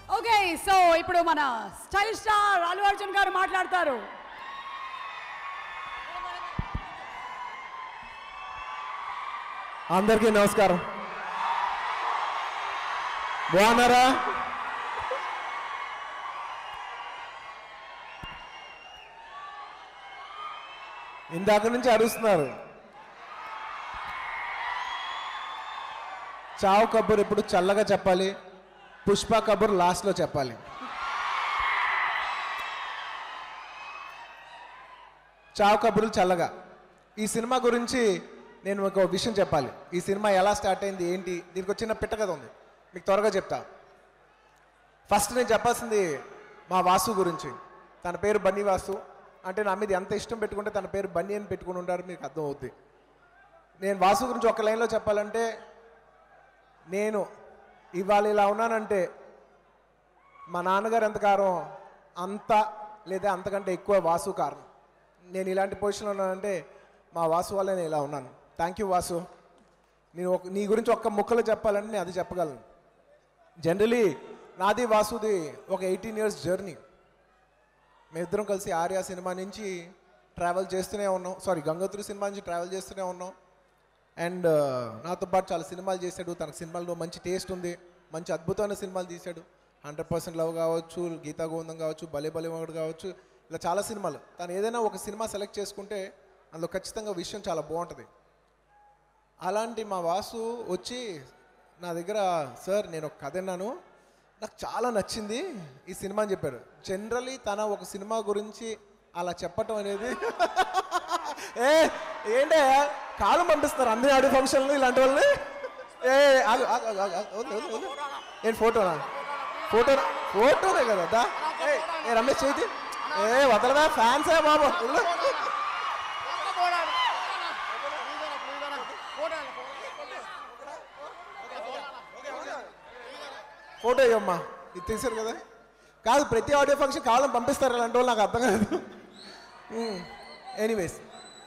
Okay so ఇప్పుడు మన style star Allu Arjun గారు మాట్లాడతారు అందరికీ నమస్కారం బాగున్నారా ఇందాక నుంచి అరుస్తున్నారు చావు కబుర్ ఇప్పుడు చల్లగా చెప్పాలి పుష్ప కబుర్ లాస్ట్లో చెప్పాలి చావు కబుర్లు చల్లగా ఈ సినిమా గురించి నేను ఒక విషయం చెప్పాలి ఈ సినిమా ఎలా స్టార్ట్ అయింది ఏంటి దీనికి ఒక చిన్న పిట్ట కథ ఉంది మీకు త్వరగా చెప్తా ఫస్ట్ నేను చెప్పాల్సింది మా వాసు గురించి తన పేరు బన్నీ వాసు అంటే నా మీద ఎంత ఇష్టం పెట్టుకుంటే తన పేరు బన్నీ అని పెట్టుకుని ఉంటారు మీకు అర్థం అవుద్ది నేను వాసు గురించి ఒక లైన్లో చెప్పాలంటే నేను ఇవాళ ఇలా ఉన్నానంటే మా నాన్నగారు ఎంత కారణం అంత లేదా అంతకంటే ఎక్కువ వాసు కారణం నేను ఇలాంటి పొజిషన్లో ఉన్నానంటే మా వాసు వల్ల నేను ఇలా ఉన్నాను థ్యాంక్ యూ వాసు నేను ఒక నీ గురించి ఒక్క ముక్కలో చెప్పాలంటే నేను అది చెప్పగలను జనరలీ నాది వాసుది ఒక ఎయిటీన్ ఇయర్స్ జర్నీ మేమిద్దరం కలిసి ఆర్యా సినిమా నుంచి ట్రావెల్ చేస్తూనే ఉన్నాం సారీ గంగోత్రి సినిమా నుంచి ట్రావెల్ చేస్తూనే ఉన్నాం అండ్ నాతో పాటు చాలా సినిమాలు చేశాడు తనకు సినిమాల్లో మంచి టేస్ట్ ఉంది మంచి అద్భుతమైన సినిమాలు తీశాడు హండ్రెడ్ పర్సెంట్ లవ్ కావచ్చు గీతా గోవిందం కావచ్చు భలే భలే మగుడు కావచ్చు ఇలా చాలా సినిమాలు తను ఏదైనా ఒక సినిమా సెలెక్ట్ చేసుకుంటే అందులో ఖచ్చితంగా విషయం చాలా బాగుంటుంది అలాంటి మా వాసు వచ్చి నా దగ్గర సార్ నేను ఒక కథ విన్నాను నాకు చాలా నచ్చింది ఈ సినిమా అని చెప్పారు జనరలీ తన ఒక సినిమా గురించి అలా చెప్పటం అనేది ఏ ఏంటే కాలు పంపిస్తారు అన్ని ఆడియో ఫంక్షన్లు ఇలాంటి వాళ్ళని ఏ ఆగు, ఆగు, ఆగు, ఆగు, ఆగు, వద్దు, వద్దు, వద్దు. ఏంటి ఫోటోనా ఫోటో ఫోటోనే కదా దా. ఏ, ఏ రమేష్ చేతి ఏ వదలదా ఫ్యాన్సే బాబు వెళ్ళు. ఫోటో ఇవ్వమ్మా ఇది తీసారు కదా కాదు ప్రతి ఆడియో ఫంక్షన్ కావాలని పంపిస్తారు ఇలాంటి వాళ్ళు నాకు అర్థం కాదు ఎనీవేస్